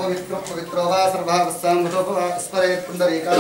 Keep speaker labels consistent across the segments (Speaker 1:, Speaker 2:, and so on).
Speaker 1: పవిత్ర పవిత్రో వా సర్వావస్థాంగుతోపవా స్మరేత్ పుండరీకా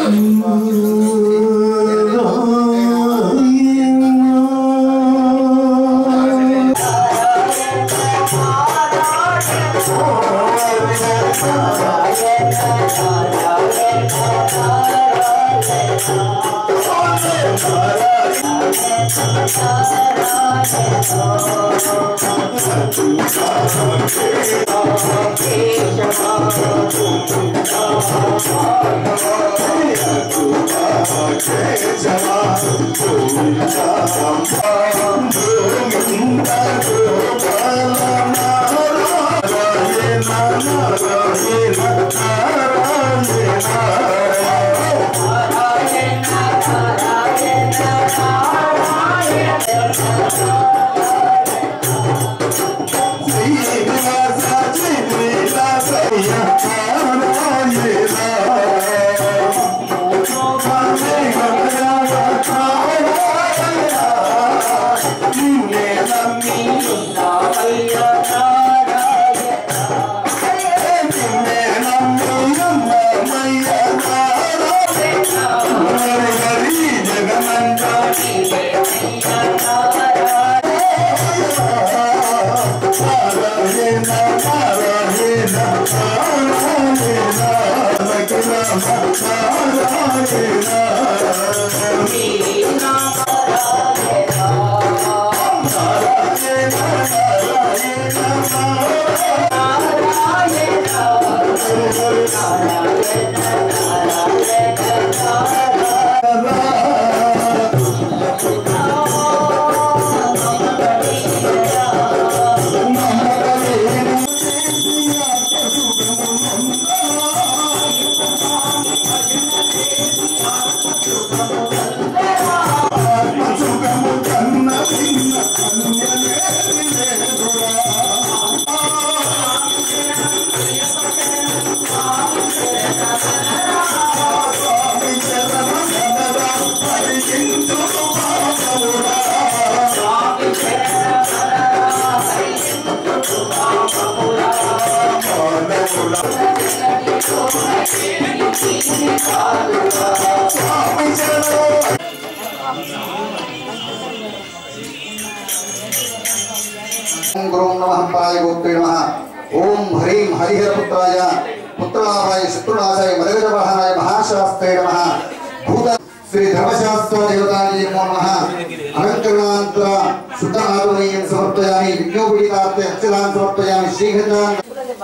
Speaker 1: ఓం గురుం నమః పాయ గోత్రే నమః ఓం హ్రీం హరిహరపుత్రాయ పుత్రలాభాయ శత్రునాశాయ మదగజవాహనాయ మహాశాస్త్రే నమః భూత శ్రీ ధర్మశాస్త్ర దేవతాయ నమో నమః అలంకరణాంతర శుద్ధనాథమయం సమర్పయామి విజ్ఞోపీతార్థ అక్షరాన్ సమర్పయామి శ్రీఘటాన్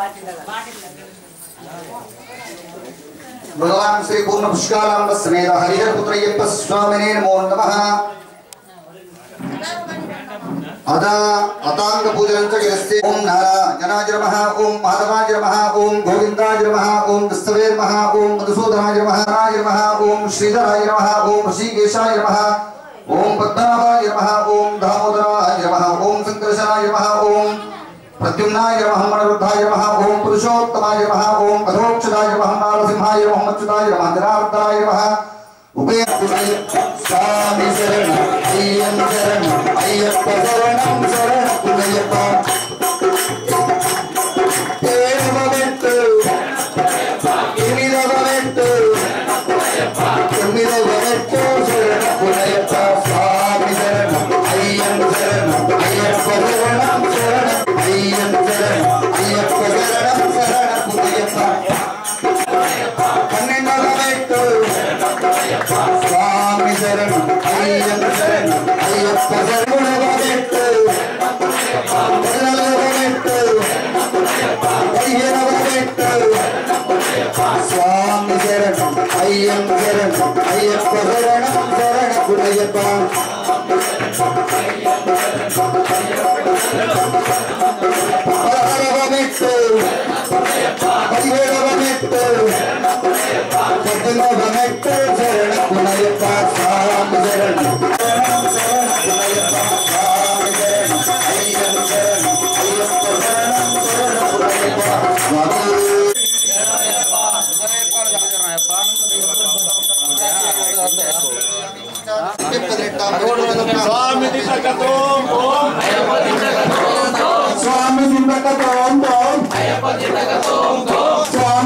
Speaker 1: భగవాన్ శ్రీ పూర్ణ పుష్కారాంబ సమేత హరిహరపుత్రయ్యప్ప స్వామినే నమో నమః అదా అతాంగ పూజనంచ గిరస్తే ఓం నారాయణాయ నమః ఓం మాధవాయ నమః ఓం గోవిందాయ నమః ఓం విష్ణవే నమః ఓం మధుసూదనాయ నమః నాయ నమః ఓం శ్రీధరాయ నమః ఓం ఋషికేశాయ నమః ఓం పద్మనాభాయ నమః ఓం దామోదరాయ నమః ఓం సంకర్షణాయ నమః ఓం ప్రద్యుమ్నాయ నమః మనరుద్ధాయ నమః ఓం పురుషోత్తమాయ నమః ఓం అధోక్షదాయ నమః నారసింహాయ నమః మచ్యుతాయ నమః జనార్దనాయ నమః ఉపయోగ స్వామి శరణ అయ్యం శరణ అయ్యప్ప శరణం శరణ అయ్యప్ప ఏడవ మెట్టు ఎనిమిదవ మెట్టు తొమ్మిదవ మెట్టు శరణ పునయప్ప స్వామి శరణ అయ్యం శరణ అయ్యప్ప శరణం శరణ అయ్యం శరణ అయ్యప్ప శరణం శరణ పునయప్ప పన్నెండవ మెట్టు స్వామి శరణం అయ్యప్ప శరణం అయ్యప్ప శరణుడవ మెట్టు పదనాలుగవ మెట్టు పదిహేనవ మెట్టు స్వామి శరణం అయ్యప్ప శరణం అయ్యప్ప శరణం శరణ గురయ్యప్ప పదహారవ మెట్టు పదిహేడవ మెట్టు పద్దెనిమిదవ మెట్టు శరణ గురయ్యప్ప స్వామి శరణం శరణం శరణ గురయ్యప్ప స్వామి శరణం అయ్యప్ప శరణం అయ్యప్ప శరణం శరణ గురయ్యప్ప స్వామి
Speaker 2: స్వామి దిశకతో ఓం
Speaker 1: స్వామి దిండకతో స్వామి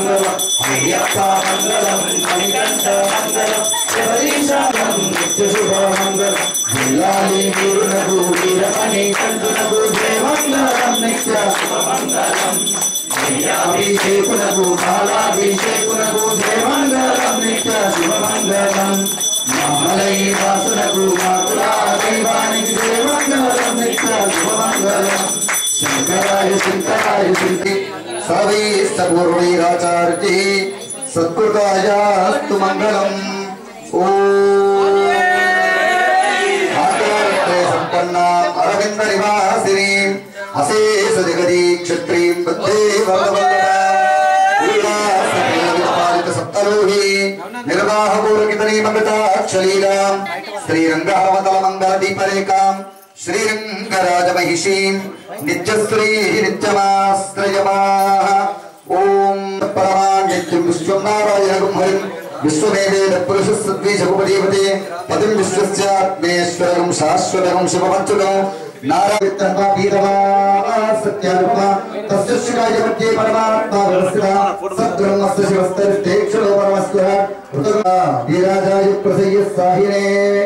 Speaker 1: మంగళం అయ్యప్ప మంగళం మణికంఠ మంగళం శబరీశాలం నిత్య శుభ మంగళం జిల్లాలి వీరునకు వీరమణి కంఠునకు జయ మంగళం నిత్య శుభ మంగళం అభిషేకునకు బాలాభిషేకునకు జయ మంగళం నిత్య శుభ మంగళం మామలై వాసునకు మాకులా దైవానికి జయ మంగళం నిత్య శుభ మంగళం శంకరాయ శంకరాయ శంకి సర్వైస్తపూర్వైరాచార్యై సత్కృతాయాస్తు మంగళం ఓం ఆచార్య సంపన్నాం అరవింద నివాసిని అశేష జగదీ క్షత్రీం బుద్ధే పాలిత సప్తలోహి నిర్వాహ పూర్వకితనీ మంగతాక్షలీలాం శ్రీరంగహవతల మంగళ దీపరేకాం శ్రీరంగరాజ మహిషీం నిత్యశ్రీ నిత్యమాశ్రయమాః ఓం పరమానిత్యం విశ్వం నారాయణం హరిం విశ్వమేవేద పురుష సద్వీషపదేవతే పదం విశ్వస్యాత్మేశ్వరం శాశ్వతం శివమంతులం నారాయణ వీరవా సత్యారూప తస్య శివాయ మధ్యే పరమాత్మా వ్యవస్థిత సద్బ్రహ్మస్య శివస్తరిష్టేక్షలో పరమస్య హృతగా వీరాజాయ ప్రసయ్య సాహినే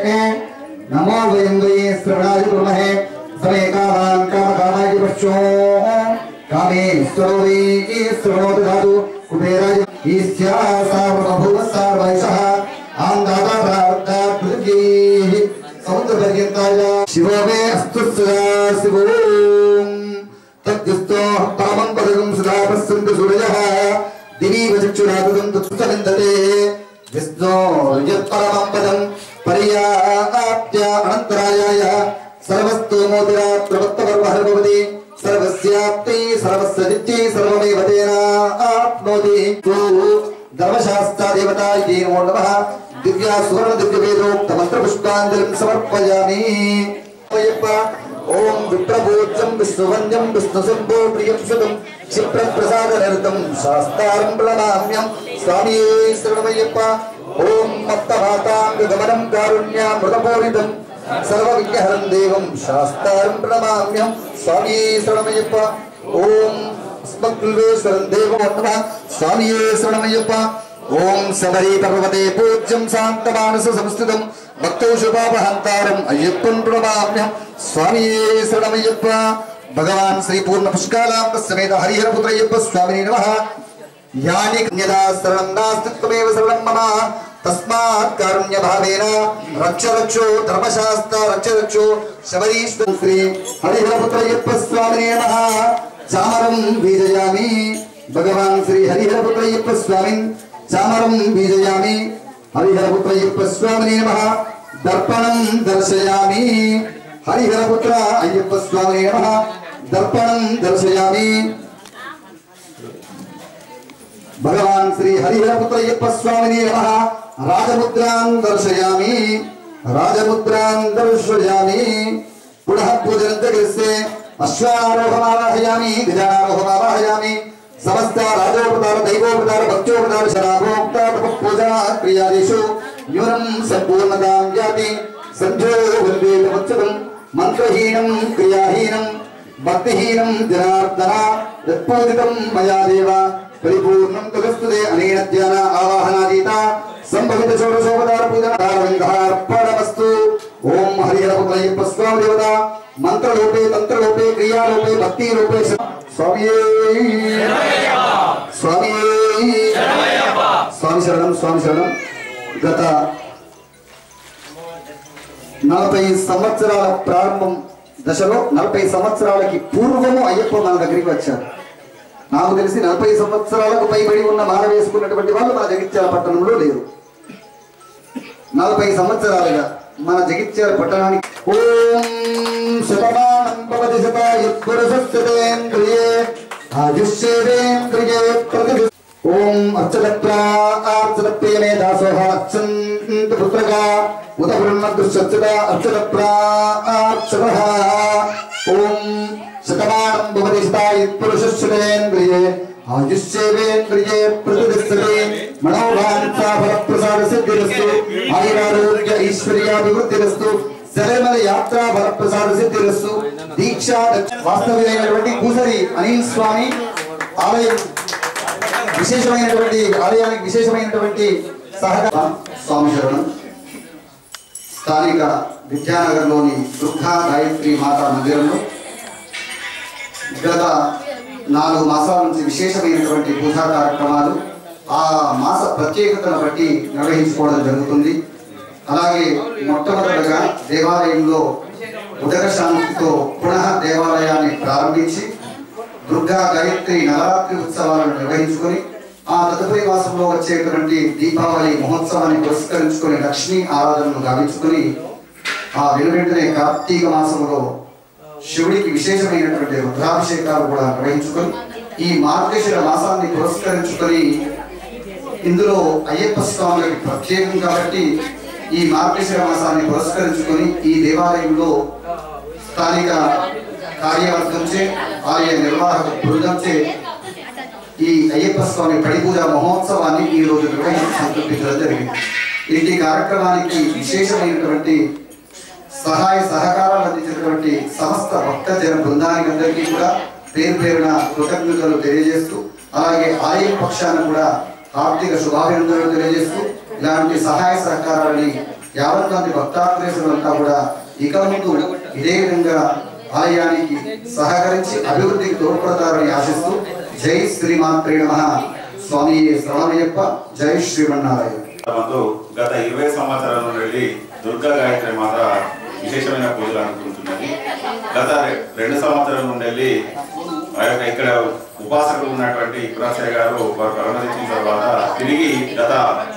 Speaker 1: నమో వయం వై శ్రవణాయ కుర్మహే సమే కామాన్ కామ కామాయ పశ్చో కామేశ్వరో వై శ్రవణో దదాతు కుబేరాయ ఈస్యా సార్వభౌమ సార్వైషః ఆందాత ప్రార్థ పృథివీః సముద్రపర్యంతాయ శివో మే అస్తు సదా శివోం తద్యుస్తో పరమం పదకం సదా పశ్యంతు సూర్యః దివీవ చక్షురాగతం తత్సవిందతే విష్ణో యత్పరమం పదం పర్యాప్య అనంతరాయాయ సర్వస్తు మోదిరా ప్రవత్తపర్వహర భవతి సర్వస్యాప్తి సర్వస్య నిత్యై సర్వమేవ తేన ఆప్నోతి ధర్మశాస్త్ర దేవతా ఇతి నమో నమః దివ్యా సువర్ణ దివ్య వేదోక్త మంత్ర పుష్పాంజలిం సమర్పయామి అయ్యప్ప ఓం విప్రభూత్యం విష్ణువంద్యం విష్ణుశంభో ప్రియం సుతం క్షిప్ర ప్రసాద నిరతం శాస్త్రారం ప్రణామ్యం స్వామి శరణమయ్యప్ప ఓం మత్త మాతాంగమనం కారుణ్యామృతపూరితం సర్వ విజ్ఞహరం దేవం శాస్త్రారం ప్రణామ్యం స్వామి శరణమయ్యప్ప ఓం అస్మద్గుల్వేశ్వరం దేవం నమ స్వామి శరణమయ్యప్ప ఓం శబరి పర్వతే పూజ్యం శాంతమానస సంస్థితం భక్తౌ శుభాపహంతారం అయ్యప్పన్ ప్రణామ్యం స్వామి శరణమయ్యప్ప భగవాన్ శ్రీ పూర్ణ పుష్కాలాంబ సమేత హరిహర పుత్రయ్యప్ప స్వామిని నమః యాని కన్యదా శరణం నాస్తి త్వమేవ శరణం మమ తస్మాత్ కారుణ్య భావేన రక్ష రక్షో ధర్మశాస్త్ర రక్ష రక్షో శబరీశ్వర శ్రీ హరిహరపుత్రయ్యప్ప స్వామినే నమః చామరం బీజయామి భగవాన్ శ్రీ హరిహరపుత్రయ్యప్ప స్వామిన్ చామరం బీజయామి హరిహరపుత్రయ్యప్ప స్వామినే నమః దర్పణం దర్శయామి హరిహరపుత్ర అయ్యప్ప స్వామినే నమః దర్పణం దర్శయామి భగవాన్ శ్రీ హరిహరపుత్రయ్యప్ప స్వామిని నమ రాజముద్రాం దర్శయామి రాజముద్రాం దర్శయామి పునః పూజనం జగస్తే అశ్వారోహమావాహయామి గజానారోహమావాహయామి సమస్త రాజోపతార దైవోపతార భక్తోపతార శరాభోక్తార పూజా క్రియాదిషు న్యూనం సంపూర్ణతాం యాతి సంధ్యో వందేతమచ్చతం మంత్రహీనం క్రియాహీనం భక్తిహీనం జనార్దన యత్పూజితం మయా దేవ పరిపూర్ణం తగస్తుదే అనేన ధ్యాన ఆవాహనాదీత సంభవిత షోడశోపదార పూజనార్పణమస్తు ఓం హరిహరపుత్రయ్యప్ప స్వామి దేవత మంత్రలోపే తంత్రలోపే క్రియాలోపే భక్తిలోపే స్వామియే స్వామియే స్వామి శరణం స్వామి శరణం గత నలభై సంవత్సరాల ప్రారంభం దశలో నలభై సంవత్సరాలకి పూర్వము అయ్యప్ప మన దగ్గరికి వచ్చారు నాకు తెలిసి నలభై సంవత్సరాలకు పైబడి ఉన్న మాల వేసుకున్నటువంటి వాళ్ళు మన జగిత్యాల పట్టణంలో లేరు నలభై సంవత్సరాలుగా మన జగిత్యాల పట్టణానికి ఓం శతమానం భవతి శతాయుపురుషేంద్రియే ఆయుష్యేంద్రియే ప్రతి ఓం అర్చతప్రార్చతప్రియమే దాసోహ అర్చంత పుత్రగా ఉద బ్రహ్మదృశ్యత అర్చతప్రార్చతః ఓం శతమానం భవతి శతాయుపురుషేంద్రియే ఆయుష్యేంద్రియే ప్రతిష్టతే మనోవాంఛా ఫలప్రసాద సిద్ధిరస్తు ఆయురారోగ్య ఐశ్వర్యాభివృద్ధిరస్తు శబరిమల యాత్ర ఫలప్రసాద సిద్ధిరస్తు దీక్ష వాస్తవ్యమైనటువంటి పూసరి అనిల్ స్వామి ఆలయం విశేషమైనటువంటి ఆలయానికి విశేషమైనటువంటి సహకార స్వామి శరణం స్థానిక విద్యానగర్లోని దుర్గా గాయత్రి మాతా మందిరంలో గత నాలుగు మాసాల నుంచి విశేషమైనటువంటి పూజా కార్యక్రమాలు ఆ మాస ప్రత్యేకతను బట్టి నిర్వహించుకోవడం జరుగుతుంది అలాగే మొట్టమొదటగా దేవాలయంలో ఉదక శాంతితో పునః దేవాలయాన్ని ప్రారంభించి దుర్గా గాయత్రి నవరాత్రి ఉత్సవాలను నిర్వహించుకొని ఆ తదుపరి మాసంలో వచ్చేటువంటి దీపావళి మహోత్సవాన్ని పురస్కరించుకొని లక్ష్మీ ఆరాధనను గావించుకొని ఆ వెనువెంటనే కార్తీక మాసంలో శివుడికి విశేషమైనటువంటి రుద్రాభిషేకాలు కూడా నిర్వహించుకొని ఈ మార్గశిర మాసాన్ని పురస్కరించుకొని ఇందులో అయ్యప్ప స్వామికి ప్రత్యేకం కాబట్టి ఈ మార్గశిర మాసాన్ని పురస్కరించుకొని ఈ దేవాలయంలో స్థానిక కార్యవర్గంచే ఆలయ నిర్వాహక బృందంచే ఈ అయ్యప్ప స్వామి పడి పూజ మహోత్సవాన్ని ఈ రోజు నిర్వహించి సంకల్పించడం జరిగింది ఇంటి కార్యక్రమానికి విశేషమైనటువంటి సహాయ సహకారాలు అందించినటువంటి సమస్త భక్త జన బృందానికి అందరికీ కూడా పేరు పేరున కృతజ్ఞతలు తెలియజేస్తూ అలాగే ఆలయం పక్షాన కూడా ఆర్థిక శుభాభినందనలు తెలియజేస్తూ ఇలాంటి సహాయ సహకారాలని యావత్ మంది భక్తాగ్రేసులంతా కూడా ఇక ముందు ఇదే విధంగా ఆలయానికి సహకరించి అభివృద్ధికి తోడ్పడతారని ఆశిస్తూ జై శ్రీమాత్రే నమ స్వామి శ్రవణయ్యప్ప జై శ్రీమన్నారాయణ
Speaker 3: మందు గత ఇరవై సంవత్సరాల నుండి దుర్గా గాయత్రి మాత విశేషమైన పూజలు అందుకుంటున్నది గత రె- రెండు సంవత్సరాల నుండి వెళ్ళి ఆ యొక్క ఇక్కడ ఉపాసకులు ఉన్నటువంటి ఇబ్రాసయ్య గారు వారు పరమరించిన తర్వాత తిరిగి గత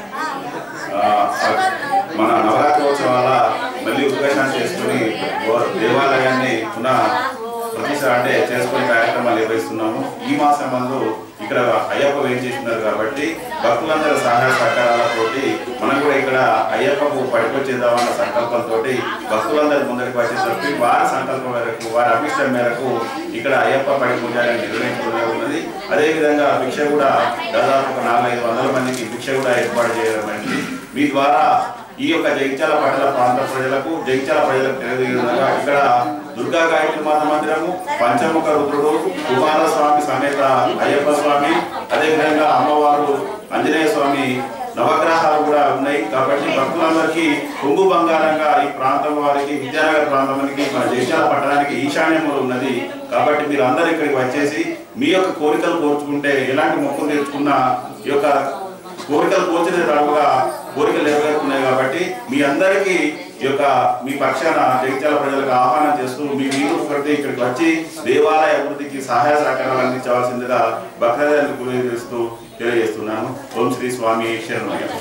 Speaker 3: ఆ, ఆ, మన నవరాత్రోత్సవాల మళ్ళీ ఉపవేశం చేసుకుని ఓ- దేవాలయాన్ని పునః ప్రతిష్ట అంటే చేసుకునే కార్యక్రమాలు నిర్వహిస్తున్నాము ఈ మాసం మందు ఇక్కడ అయ్యప్ప ఏం చేస్తున్నారు కాబట్టి భక్తులందరూ సహాయ సహకారాలతోటి మనం కూడా ఇక్కడ అయ్యప్పకు పడికొచ్చేద్దామన్న సంకల్పంతో భక్తులందరూ ముందరికి వచ్చేసరికి వారి సంకల్పం మేరకు వారి అభిష్టం మేరకు ఇక్కడ అయ్యప్ప పడి పూజాన్ని నిర్వహించడం ఉన్నది అదేవిధంగా భిక్ష కూడా దాదాపు ఒక నాలుగైదు వందల మందికి భిక్ష కూడా ఏర్పాటు చేయడం అయింది మీ ద్వారా ఈ యొక్క జగిత్యాల పట్టణ ప్రాంత ప్రజలకు జగిత్యాల ప్రజలకు తెలియజేయ విధంగా ఇక్కడ దుర్గా గాయత్రి మాత మందిరము పంచముఖ రుద్రుడు కుమార స్వామి సమేత అయ్యప్ప స్వామి అదేవిధంగా అమ్మవారు ఆంజనేయ స్వామి నవగ్రహాలు కూడా ఉన్నాయి కాబట్టి భక్తులందరికీ కొంగు బంగారంగా ఈ ప్రాంతం వారికి విద్యానగర్ ప్రాంతానికి మన జగిత్యాల పట్టణానికి ఈశాన్యములు ఉన్నది కాబట్టి మీరు అందరూ ఇక్కడికి వచ్చేసి మీ యొక్క కోరికలు కోర్చుకుంటే ఎలాంటి మొక్కులు తెచ్చుకున్నా ఈ యొక్క కోరికలు కోర్చిన రావుగా కోరికలు నెరవేరుతున్నాయి కాబట్టి మీ అందరికీ ఈ యొక్క మీ పక్షాన జగిత్యాల ప్రజలకు ఆహ్వానం చేస్తూ మీ వీరు ఒకటి ఇక్కడికి వచ్చి దేవాలయ అభివృద్ధికి సహాయ సహకారాలు అందించవలసిందిగా భక్తజనులకు తెలియజేస్తూ తెలియజేస్తున్నాను ఓం శ్రీ స్వామి శరణమయ్య